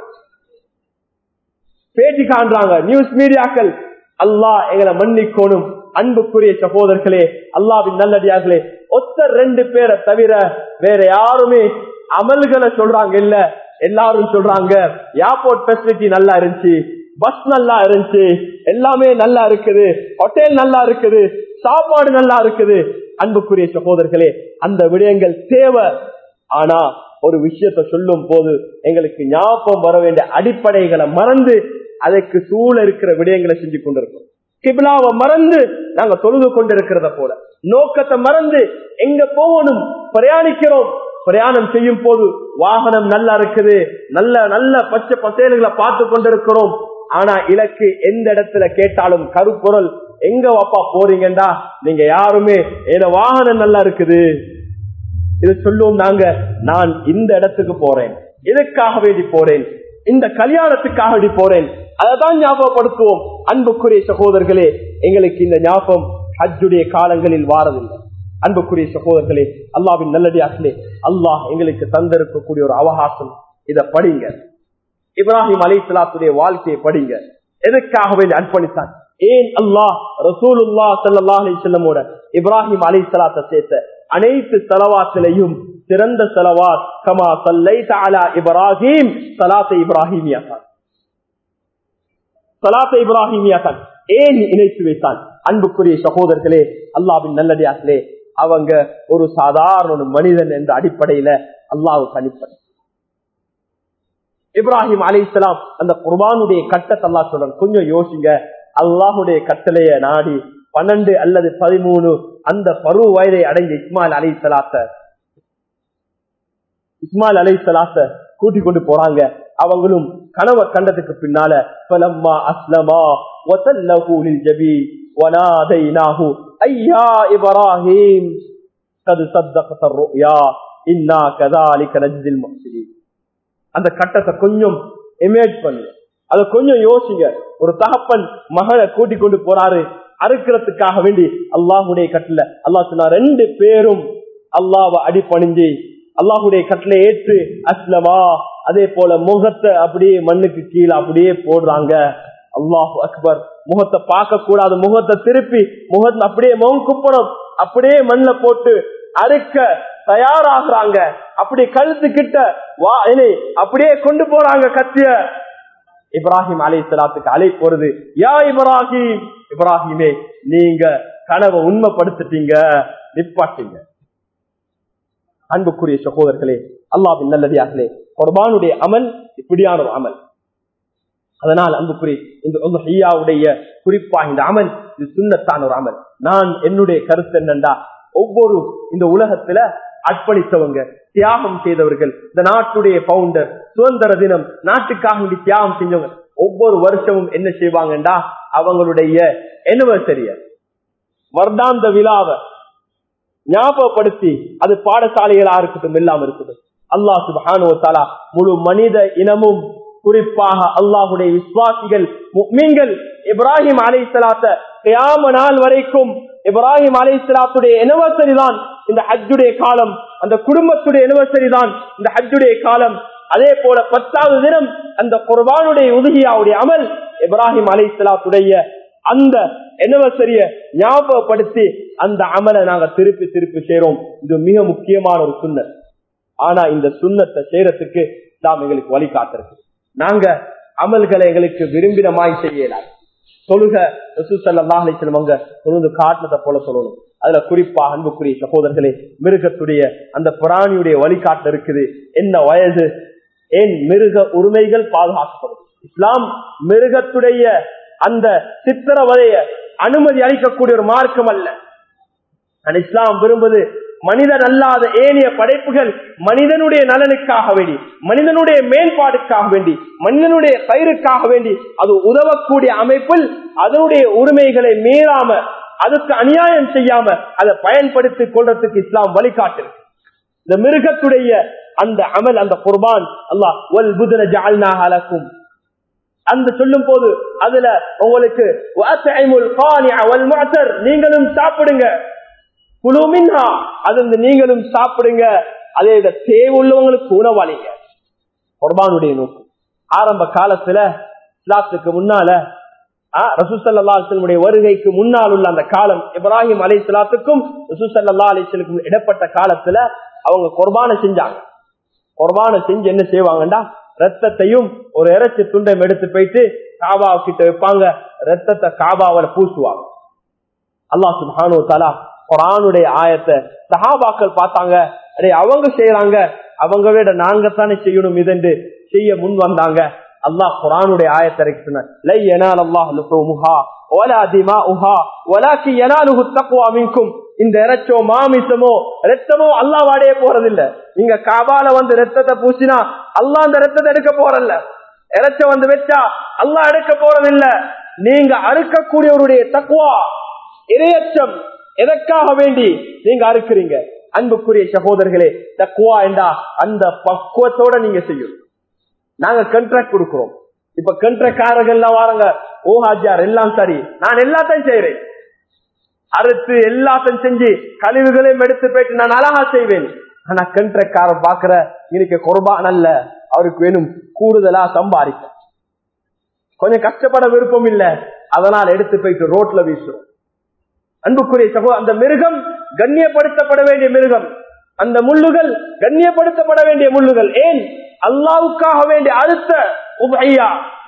பேட்டி காண்றாங்க நியூஸ் மீடியாக்கள் அல்லாஹ் எங்களை மன்னிக்கோணும் அன்புக்குரிய சகோதரர்களே அல்லாவின் நல்லடியார்களே ஒத்த ரெண்டு பேரை தவிர வேற யாருமே அமல்களை சொல்றாங்க இல்ல எல்லாரும் சொல்றாங்க ஏர்போர்ட் பெசிலிட்டி நல்லா இருந்துச்சு பஸ் நல்லா இருந்துச்சு எல்லாமே நல்லா இருக்குது ஹோட்டல் நல்லா இருக்குது சாப்பாடு நல்லா இருக்குது அன்புக்குரிய சகோதரர்களே அந்த விடயங்கள் தேவை ஆனா ஒரு விஷயத்த சொல்லும் போது எங்களுக்கு ஞாபகம் வர வேண்டிய அடிப்படைகளை மறந்து அதற்கு சூழ இருக்கிற விடயங்களை செஞ்சு கொண்டிருக்கோம் கிபிலாவை மறந்து நாங்க தொழுது கொண்டிருக்கிறத போல நோக்கத்தை மறந்து எங்க போகணும் பிரயாணிக்கிறோம் பிரயாணம் செய்யும் போது வாகனம் நல்லா இருக்குது நல்ல நல்ல பச்சை பசேல்களை பார்த்து கொண்டிருக்கிறோம் ஆனா இலக்கு எந்த இடத்துல கேட்டாலும் கருப்பொருள் எங்க வாப்பா போறீங்கடா நீங்க யாருமே ஏதோ வாகனம் நல்லா இருக்குது இது சொல்லுவோம் நாங்க நான் இந்த இடத்துக்கு போறேன் இதுக்காக வேண்டி போறேன் இந்த கல்யாணத்துக்காக வேண்டி போறேன் அதைதான் ஞாபகப்படுத்துவோம் அன்புக்குரிய சகோதரர்களே எங்களுக்கு இந்த ஞாபகம் ஹஜ்ஜுடைய காலங்களில் வாரதில்லை அன்புக்குரிய சகோதரர்களே அல்லாவின் நல்லடியார்களே அல்லாஹ் எங்களுக்கு தந்திருக்கக்கூடிய ஒரு அவகாசம் இத படிங்க இப்ராஹிம் அலி சலாத்துடைய வாழ்க்கையை படிங்க எதுக்காக வேண்டி அர்ப்பணித்தான் ஏன் அல்லாஹ் ரசூலுல்லா சல்லா அலி செல்லமோட இப்ராஹிம் அலி சலாத்தை சேர்த்த அனைத்து செலவாத்திலையும் சிறந்த செலவாத் கமா சல்லை தாலா இப்ராஹிம் சலாத்தை இப்ராஹிமியா தான் சலாத்தை இப்ராஹிமியா தான் ஏன் இணைத்து வைத்தான் அன்புக்குரிய சகோதரர்களே அல்லாவின் நல்லடியார்களே அவங்க ஒரு சாதாரண ஒரு மனிதன் என்ற அடிப்படையில அல்லாவுக்கு அனுப்பது இப்ராஹிம் அலி இஸ்லாம் அந்த குர்பானுடைய கட்டத்தை அல்லா சொல்றான் கொஞ்சம் யோசிங்க அல்லாஹுடைய கட்டளைய நாடி பன்னெண்டு அல்லது பதிமூணு அந்த பருவ வயதை அடைஞ்ச இஸ்மாயில் அலி சலாத்த இஸ்மாயில் அலி சலாத்த கூட்டி கொண்டு போறாங்க அவங்களும் கனவை கண்டதுக்கு பின்னால பலம்மா அஸ்லமா ஜபி வனாதைனாஹு ஐயா இப்ராஹிம் கது சத்தக ருயா இன்னா கதாலிக நஜ்தில் முஹ்சினீன் அந்த கட்டத்தை கொஞ்சம் இமேஜ் பண்ணு அதை கொஞ்சம் யோசிங்க ஒரு தகப்பன் மகனை கூட்டிக் கொண்டு போறாரு அறுக்கிறதுக்காக வேண்டி அல்லாஹுடைய கட்டள அல்லாஹ் சொன்னா ரெண்டு பேரும் அல்லாவை அடிப்பணிஞ்சு அல்லாஹுடைய கட்டளை ஏற்று அஸ்லமா அதே போல முகத்தை அப்படியே மண்ணுக்கு கீழே அப்படியே போடுறாங்க அல்லாஹு அக்பர் முகத்தை பார்க்க கூடாது முகத்தை திருப்பி முகத்தை அப்படியே முகம் குப்பணும் அப்படியே மண்ணில் போட்டு அறுக்க தயாராகிறாங்க அப்படி கழுத்து கிட்ட வா அப்படியே கொண்டு போறாங்க கத்திய இப்ராஹிம் அலை சலாத்துக்கு அழைப்பு வருது யா இப்ராஹிம் இப்ராஹிமே நீங்க கனவை உண்மைப்படுத்திட்டீங்க நிப்பாட்டீங்க அன்புக்குரிய சகோதரர்களே அல்லாவின் நல்லதியார்களே குர்பானுடைய அமல் இப்படியான ஒரு அமல் அதனால் அன்புக்குரிய இந்த ஹையாவுடைய குறிப்பா இந்த அமல் இது சுண்ணத்தான ஒரு அமல் நான் என்னுடைய கருத்து என்னண்டா ஒவ்வொரு இந்த உலகத்துல அர்ப்பணித்தவங்க தியாகம் செய்தவர்கள் இந்த நாட்டுடைய பவுண்டர் சுதந்திர தினம் நாட்டுக்காக வேண்டி தியாகம் செஞ்சவங்க ஒவ்வொரு வருஷமும் என்ன செய்வாங்கண்டா அவங்களுடைய எனிவர்சரிய வருடாந்த விழாவை ஞாபகப்படுத்தி அது பாடசாலைகளா இருக்கட்டும் எல்லாம் இருக்கட்டும் அல்லாஹ் சுபானுவத்தாலா முழு மனித இனமும் குறிப்பாக அல்லாஹுடைய விசுவாசிகள் மீன்கள் இப்ராஹிம் அலை சலாத்த கியாம நாள் வரைக்கும் இப்ராஹிம் அலை சலாத்துடைய எனிவர்சரி தான் இந்த ஹஜ்ஜுடைய காலம் அந்த குடும்பத்துடைய எனிவர்சரி தான் இந்த ஹஜ்ஜுடைய காலம் அதே போல பத்தாவது தினம் அந்த குர்பானுடைய உதகியாவுடைய அமல் இப்ராஹிம் அலை சலாத்துடைய அந்த எனிவர்சரிய ஞாபகப்படுத்தி அந்த அமலை நாங்க திருப்பி திருப்பி செய்யறோம் இது மிக முக்கியமான ஒரு சுண்ணத் ஆனா இந்த சுண்ணத்தை செய்யறதுக்கு நாம் எங்களுக்கு வழிகாட்டுறது நாங்க அமல்களை எங்களுக்கு விரும்பினமாய் செய்யலாம் தொழுக ரசூசல்லாங்க தொழுது காட்டினதை போல சொல்லணும் அதுல குறிப்பா அன்புக்குரிய சகோதரர்களே மிருகத்துடைய அந்த பிராணியுடைய வழிகாட்டு இருக்குது என்ன வயது ஏன் மிருக உரிமைகள் பாதுகாக்கப்படும் இஸ்லாம் மிருகத்துடைய அந்த சித்திரவதைய அனுமதி அளிக்கக்கூடிய ஒரு மார்க்கம் அல்ல இஸ்லாம் விரும்புவது மனிதன் அல்லாத ஏனைய படைப்புகள் மனிதனுடைய நலனுக்காக வேண்டி மனிதனுடைய மேம்பாடுக்காக வேண்டி மனிதனுடைய கயிறுக்காக வேண்டி அது உதவக்கூடிய அமைப்பில் அதனுடைய உரிமைகளை மீறாம அதுக்கு அநியாயம் செய்யாம அதை பயன்படுத்திக் கொள்றதுக்கு இஸ்லாம் வழிகாட்டு இந்த மிருகத்துடைய அந்த அமல் அந்த குர்பான் அல்லாஹ் ஒல் புதன ஜால்நாகலக்கும் அந்த சொல்லும் போது அதுல உங்களுக்கு நீங்களும் சாப்பிடுங்க குழுமின்ஹா அது நீங்களும் சாப்பிடுங்க அதே தேவையுள்ளவங்களுக்கு உணவாளிங்க குர்பானுடைய நோக்கம் ஆரம்ப காலத்துல இஸ்லாத்துக்கு முன்னால ரசூசல்லாசனுடைய வருகைக்கு முன்னால் உள்ள அந்த காலம் இப்ராஹிம் அலை சலாத்துக்கும் ரசூசல்லா அலிசலுக்கும் இடப்பட்ட காலத்துல அவங்க குர்பானை செஞ்சாங்க குர்பானை செஞ்சு என்ன செய்வாங்கடா ரத்தத்தையும் ஒரு இறைச்சி துண்டம் எடுத்து போயிட்டு காபா கிட்ட வைப்பாங்க ரத்தத்தை காபாவில பூசுவாங்க அல்லாஹ் சுபானு தலா குரானுடைய ஆயத்தை சஹாபாக்கள் பார்த்தாங்க அடே அவங்க செய்யறாங்க அவங்க விட நாங்க தானே செய்யணும் இதென்று செய்ய முன் வந்தாங்க அல்லாஹ் குரானுடைய ஆயத்தை சொன்னார் இந்த இறைச்சோ மாமிசமோ ரத்தமோ அல்லா வாடைய போறதில்ல நீங்க காபால வந்து ரத்தத்தை பூசினா அல்லா அந்த ரத்தத்தை எடுக்க போறல்ல இறைச்ச வந்து வச்சா அல்லா எடுக்க போறதில்ல நீங்க அறுக்கக்கூடியவருடைய தக்குவா இரையச்சம் எதற்காக வேண்டி நீங்க அறுக்கிறீங்க அன்புக்குரிய சகோதரர்களே தக்குவா என்றா அந்த பக்குவத்தோட நீங்க செய்யும் நாங்க கண்ட்ராக்ட் கொடுக்கிறோம் இப்ப கண்ட்ராக்டாரர்கள் எல்லாம் வாரங்க ஓ ஹாஜியார் எல்லாம் சரி நான் எல்லாத்தையும் செய்யறேன் அறுத்து எல்லாத்தையும் செஞ்சு கழிவுகளையும் எடுத்து போயிட்டு நான் அழகா செய்வேன் ஆனா கண்ட்ராக்டாரர் பாக்குற இன்னைக்கு குர்பான் அல்ல அவருக்கு வேணும் கூடுதலா சம்பாதிக்க கொஞ்சம் கஷ்டப்பட விருப்பம் இல்ல அதனால் எடுத்து போயிட்டு ரோட்ல வீசுறோம் அன்புக்குரிய சகோ அந்த மிருகம் கண்ணியப்படுத்தப்பட வேண்டிய மிருகம் அந்த முள்ளுகள் கண்ணியப்படுத்தப்பட வேண்டிய முள்ளுகள் ஏன் அல்லாவுக்காக வேண்டிய அடுத்த உபையா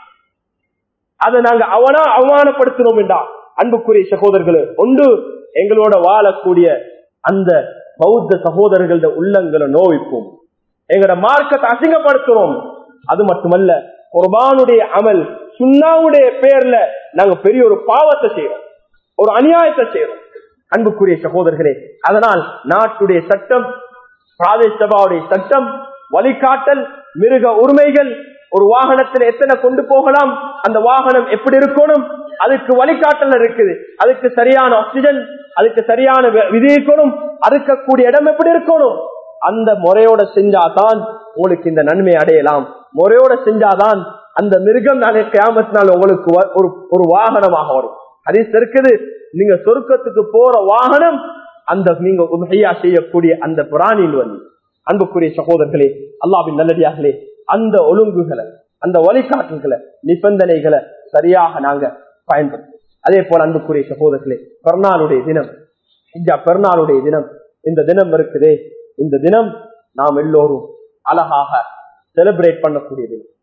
அதை நாங்க அவனா அவமானப்படுத்தினோம் என்றா அன்புக்குரிய சகோதரர்களே ஒன்று எங்களோட வாழக்கூடிய அந்த பௌத்த சகோதரர்கள உள்ளங்களை நோவிப்போம் எங்களோட மார்க்கத்தை அசிங்கப்படுத்துறோம் அது மட்டுமல்ல குர்பானுடைய அமல் சுண்ணாவுடைய பேர்ல நாங்க பெரிய ஒரு பாவத்தை செய்யறோம் ஒரு அநியாயத்தை செய்யறோம் அன்புக்குரிய சகோதரர்களே அதனால் நாட்டுடைய சட்டம் பிராதேச சபாவுடைய சட்டம் வழிகாட்டல் மிருக உரிமைகள் ஒரு வாகனத்தில் எத்தனை கொண்டு போகலாம் அந்த வாகனம் எப்படி இருக்கணும் அதுக்கு வழிகாட்டல் இருக்குது அதுக்கு சரியான ஆக்சிஜன் அதுக்கு சரியான விதி இருக்கணும் அறுக்கக்கூடிய இடம் எப்படி இருக்கணும் அந்த முறையோட செஞ்சாதான் உங்களுக்கு இந்த நன்மை அடையலாம் முறையோட செஞ்சாதான் அந்த மிருகம் நாளை கிராமத்தினால் உங்களுக்கு ஒரு ஒரு வாகனமாக வரும் அதே இருக்குது நீங்க சொர்க்கத்துக்கு போற வாகனம் அந்த நீங்க உதவியா செய்யக்கூடிய அந்த பிராணியில் வந்து அன்புக்குரிய சகோதரர்களே அல்லாவின் நல்லடியார்களே அந்த ஒழுங்குகளை அந்த வழிகாட்டுகளை நிபந்தனைகளை சரியாக நாங்க பயன்படுத்தும் அதே போல அன்புக்குரிய சகோதரர்களே பெருநாளுடைய தினம் இந்த பெருநாளுடைய தினம் இந்த தினம் இருக்குதே இந்த தினம் நாம் எல்லோரும் அழகாக செலிப்ரேட் பண்ணக்கூடிய தினம்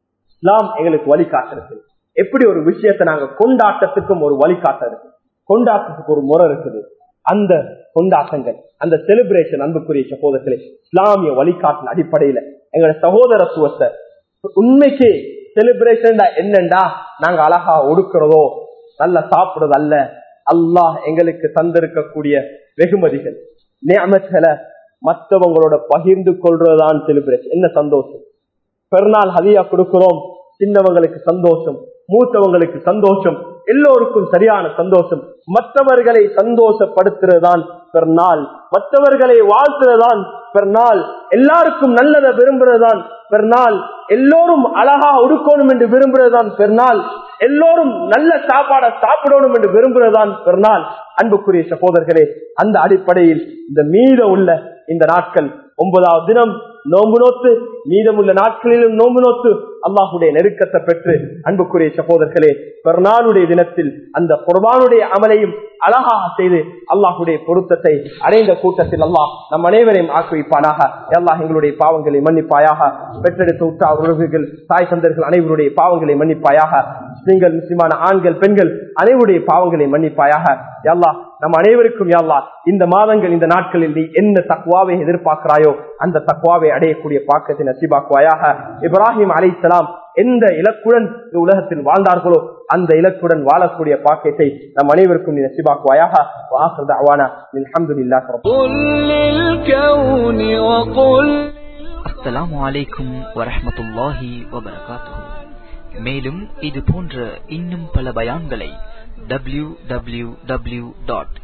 இஸ்லாம் எங்களுக்கு வழிகாட்டுறது எப்படி ஒரு விஷயத்தை நாங்க கொண்டாட்டத்துக்கும் ஒரு வழிகாட்ட இருக்கு கொண்டாட்டத்துக்கு ஒரு முறை இருக்குது அந்த கொண்டாட்டங்கள் அந்த செலிப்ரேஷன் அன்புக்குரிய சகோதரர்களே இஸ்லாமிய வழிகாட்டின் அடிப்படையில எங்களோட சகோதரத்துவத்தை உண்மைக்கு செலிப்ரேஷன் என்னண்டா நாங்க அழகா ஒடுக்கிறதோ நல்லா சாப்பிடுறது அல்ல அல்லாஹ் எங்களுக்கு தந்திருக்கக்கூடிய வெகுமதிகள் நியமத்துல மற்றவங்களோட பகிர்ந்து கொள்றதுதான் செலிப்ரேஷன் என்ன சந்தோஷம் பெருநாள் ஹதியா கொடுக்கிறோம் சின்னவங்களுக்கு சந்தோஷம் மூத்தவங்களுக்கு சந்தோஷம் எல்லோருக்கும் சரியான சந்தோஷம் மற்றவர்களை சந்தோஷப்படுத்துறதுதான் பெருநாள் மற்றவர்களை வாழ்த்துறதுதான் பெருநாள் எல்லாருக்கும் நல்லதை விரும்புறதுதான் பெருநாள் எல்லோரும் அழகா உடுக்கணும் என்று விரும்புறதுதான் பெருநாள் எல்லோரும் நல்ல சாப்பாடை சாப்பிடணும் என்று விரும்புறதுதான் பெருநாள் அன்புக்குரிய சகோதரர்களே அந்த அடிப்படையில் இந்த மீத உள்ள இந்த நாட்கள் ஒன்பதாவது தினம் நோம்பு நோத்து மீதமுள்ள நாட்களிலும் நோம்பு நோத்து அல்லாஹுடைய நெருக்கத்தை பெற்று அன்புக்குரிய சகோதரர்களே பெருநாளுடைய தினத்தில் அந்த குர்பானுடைய அமலையும் அழகாக செய்து அல்லாஹுடைய பொருத்தத்தை அடைந்த கூட்டத்தில் அல்லாஹ் நம் அனைவரையும் ஆக்குவிப்பானாக அல்லாஹ் எங்களுடைய பாவங்களை மன்னிப்பாயாக பெற்றெடுத்த உற்றா உறவுகள் தாய் தந்தர்கள் அனைவருடைய பாவங்களை மன்னிப்பாயாக நீங்கள் முஸ்லிமான ஆண்கள் பெண்கள் அனைவருடைய பாவங்களை மன்னிப்பாயாக அல்லாஹ் நம் அனைவருக்கும் யாழ்லா இந்த மாதங்கள் இந்த நாட்களில் நீ என்ன தக்குவாவை எதிர்பார்க்கிறாயோ அந்த தக்குவாவை அடையக்கூடிய பாக்கத்தை நசிபாக்குவாயாக இப்ராஹிம் அலை எந்த இலக்குடன் இந்த உலகத்தில் வாழ்ந்தார்களோ அந்த இலக்குடன் வாழக்கூடிய பாக்கியத்தை நம் அனைவருக்கும் நீ நசிபாக்குவாயாக வாசல் அவானா அல்ஹம்துலில்லாஹ் قل للكون وقل அஸ்ஸலாமு அலைக்கும் வரஹ்மத்துல்லாஹி வபரகாத்துஹு மேலும் இது போன்ற இன்னும் பல பயான்களை W W W dot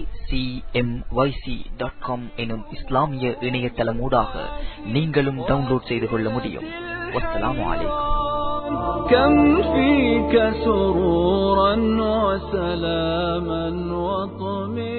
dot com எனும் இஸ்லாமிய இணையதளமூடாக நீங்களும் டவுன்லோட் செய்து கொள்ள முடியும் வஸ்ஸலாமு அலைக்கும் كم فيك سرورا وسلاما وطمئنا